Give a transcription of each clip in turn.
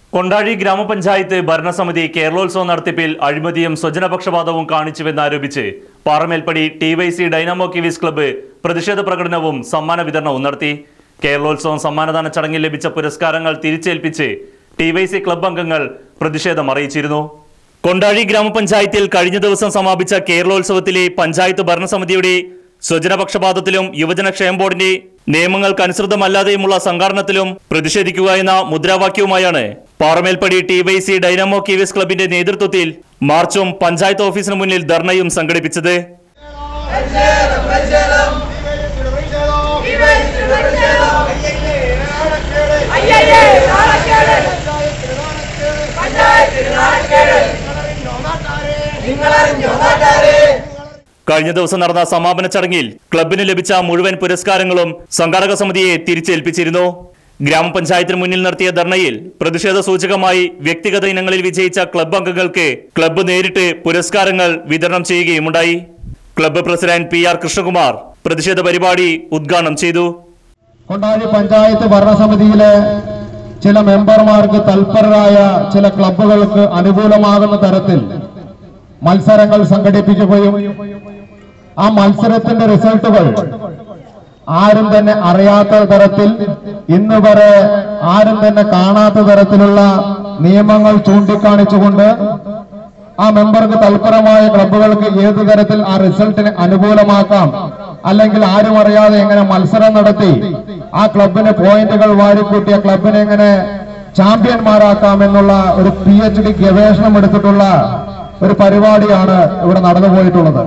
കൊണ്ടാഴി ഗ്രാമപഞ്ചായത്ത് ഭരണസമിതി കേരളോത്സവ നടത്തിപ്പിൽ അഴിമതിയും സ്വജനപക്ഷപാതവും കാണിച്ചുവെന്നാരോപിച്ച് Paramelpadi T Y C Dynamo Kiwis club പ്രതിഷേധ പ്രകടനവും സമ്മാന വിതരണവും നടത്തി കേരളോത്സവം സമ്മാനദാന ചടങ്ങിൽ ലഭിച്ച പുരസ്കാരങ്ങൾ തിരിച്ചേൽപ്പിച്ച് ടി വൈ സി ക്ലബ്ബ് അംഗങ്ങൾ പ്രതിഷേധം അറിയിച്ചിരുന്നു കൊണ്ടാഴി ഗ്രാമപഞ്ചായത്തിൽ കഴിഞ്ഞ ദിവസം സമാപിച്ച കേരളോത്സവത്തിലെ പഞ്ചായത്ത് ഭരണസമിതിയുടെ സ്വജനപക്ഷപാതത്തിലും യുവജന ക്ഷേമ ബോർഡിന്റെ നിയമങ്ങൾക്കനുസൃതമല്ലാതെയുമുള്ള സംഘാടനത്തിലും പ്രതിഷേധിക്കുക എന്ന മുദ്രാവാക്യവുമായാണ് Paramelpadi T Y C Dynamo Kiwis ക്ലബിന്റെ നേതൃത്വത്തിൽ മാർച്ചും പഞ്ചായത്ത് ഓഫീസിന് മുന്നിൽ ധർണയും സംഘടിപ്പിച്ചത് അയ്യയ്യേ നാണക്കേട് പഞ്ചായത്തിന് നാണക്കേട് നിങ്ങളറിഞ്ഞോ നാട്ടാരെ കഴിഞ്ഞ ദിവസം നടന്ന സമാപന ചടങ്ങിൽ ക്ലബിന് ലഭിച്ച മുഴുവൻ പുരസ്കാരങ്ങളും സംഘാടക സമിതിയെ തിരിച്ചേൽപ്പിച്ചിരുന്നു ഗ്രാമപഞ്ചായത്തിന് മുന്നിൽ നടത്തിയ ധർണയിൽ പ്രതിഷേധ സൂചകമായി വ്യക്തിഗത ഇനങ്ങളിൽ വിജയിച്ച ക്ലബ് അംഗങ്ങൾക്ക് ക്ലബ്ബ് നേരിട്ട് പുരസ്കാരങ്ങൾ വിതരണം ചെയ്യുകയുമുണ്ടായി club president P R Krishnakumar പ്രതിഷേധ പരിപാടി ഉദ്ഘാടനം ചെയ്തു കൊണ്ടാഴി പഞ്ചായത്ത് ഭരണസമിതിയിലെ ചില മെമ്പർമാർക്ക് തൽപരരായ ചില ക്ലബ്ബുകൾക്ക് അനുകൂലമാകുന്ന തരത്തിൽ മത്സരങ്ങൾ സംഘടിപ്പിക്കുകയും ആ മത്സരത്തിന്റെ റിസൾട്ടുകൾ ആരും തന്നെ അറിയാത്ത തരത്തിൽ ഇന്ന് വരെ ആരും തന്നെ കാണാത്ത തരത്തിലുള്ള നിയമങ്ങൾ ചൂണ്ടിക്കാണിച്ചുകൊണ്ട് ആ മെമ്പർക്ക് തൽപരമായ ക്ലബ്ബുകൾക്ക് ഏതു തരത്തിൽ ആ റിസൾട്ടിന് അനുകൂലമാക്കാം അല്ലെങ്കിൽ ആരും അറിയാതെ എങ്ങനെ മത്സരം നടത്തി ആ ക്ലബിന് പോയിന്റുകൾ വാരിക്കൂട്ടിയ ക്ലബിനെ എങ്ങനെ ചാമ്പ്യന്മാരാക്കാം എന്നുള്ള ഒരു പി എച്ച് ഡി ഗവേഷണം എടുത്തിട്ടുള്ള ഒരു പരിപാടിയാണ് ഇവിടെ നടന്നു പോയിട്ടുള്ളത്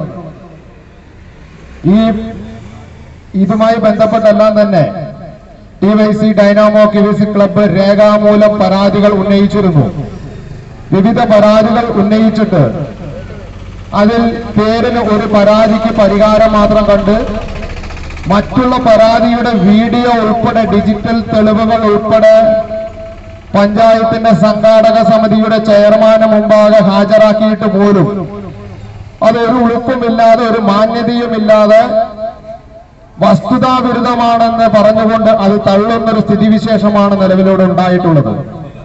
ഈ ഇതുമായി ബന്ധപ്പെട്ടെല്ലാം തന്നെ T Y C Dynamo Kiwis club രേഖാമൂലം പരാതികൾ ഉന്നയിച്ചിരുന്നു വിവിധ പരാതികൾ ഉന്നയിച്ചിട്ട് അതിൽ പേരിന് ഒരു പരാതിക്ക് പരിഹാരം മാത്രം കണ്ട് മറ്റുള്ള പരാതിയുടെ വീഡിയോ ഉൾപ്പെടെ ഡിജിറ്റൽ തെളിവുകൾ ഉൾപ്പെടെ പഞ്ചായത്തിന്റെ സംഘാടക സമിതിയുടെ ചെയർമാന് മുമ്പാകെ ഹാജരാക്കിയിട്ട് പോലും അതൊരു ഉളുപ്പുമില്ലാതെ ഒരു മാന്യതയുമില്ലാതെ വസ്തുതാവിരുദ്ധമാണെന്ന് പറഞ്ഞുകൊണ്ട് അത് തള്ളുന്നൊരു സ്ഥിതിവിശേഷമാണ് നിലവിലൂടെ ഉണ്ടായിട്ടുള്ളത്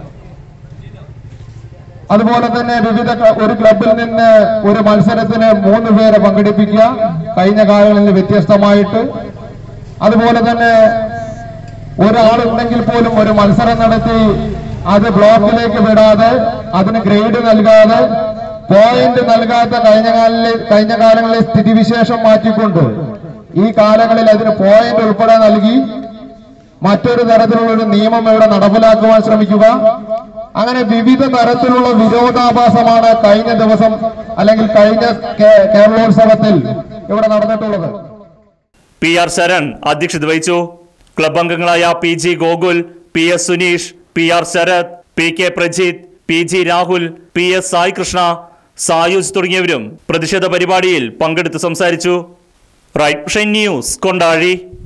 അതുപോലെ തന്നെ വിവിധ ക്ല- ഒരു ക്ലബിൽ നിന്ന് ഒരു മത്സരത്തിന് മൂന്ന് പേരെ പങ്കെടുപ്പിക്കുക കഴിഞ്ഞ കാലങ്ങളിൽ വ്യത്യസ്തമായിട്ട് അതുപോലെ തന്നെ ഒരാളുണ്ടെങ്കിൽ പോലും ഒരു മത്സരം നടത്തി അത് ബ്ലോക്കിലേക്ക് വിടാതെ അതിന് ഗ്രേഡ് നൽകാതെ പോയിന്റ് നൽകാത്ത കഴിഞ്ഞ കാലിലെ കഴിഞ്ഞ കാലങ്ങളിലെ സ്ഥിതിവിശേഷം മാറ്റിക്കൊണ്ട് ഈ കാലങ്ങളിൽ അതിന് പോയിന്റ് ഉൾപ്പെടെ നൽകി മറ്റൊരു തരത്തിലുള്ള ഒരു നിയമം ഇവിടെ നടപ്പിലാക്കുവാൻ ശ്രമിക്കുക അങ്ങനെ വിവിധ തരത്തിലുള്ള വിരോധാഭാസമാണ് കഴിഞ്ഞ ദിവസം അല്ലെങ്കിൽ കഴിഞ്ഞ കേ- കേരളോത്സവത്തിൽ ഇവിടെ നടന്നിട്ടുള്ളത് പി ആർ ശരൺ അധ്യക്ഷത വഹിച്ചു ക്ലബ് അംഗങ്ങളായ P G Gokul P S Suneesh P R Sarath P K Prajith P G Rahul P S Sai Krishna Sayuj തുടങ്ങിയവരും പ്രതിഷേധ പരിപാടിയിൽ പങ്കെടുത്ത് സംസാരിച്ചു റൈറ്റ് ന്യൂസ് കൊണ്ടാഴി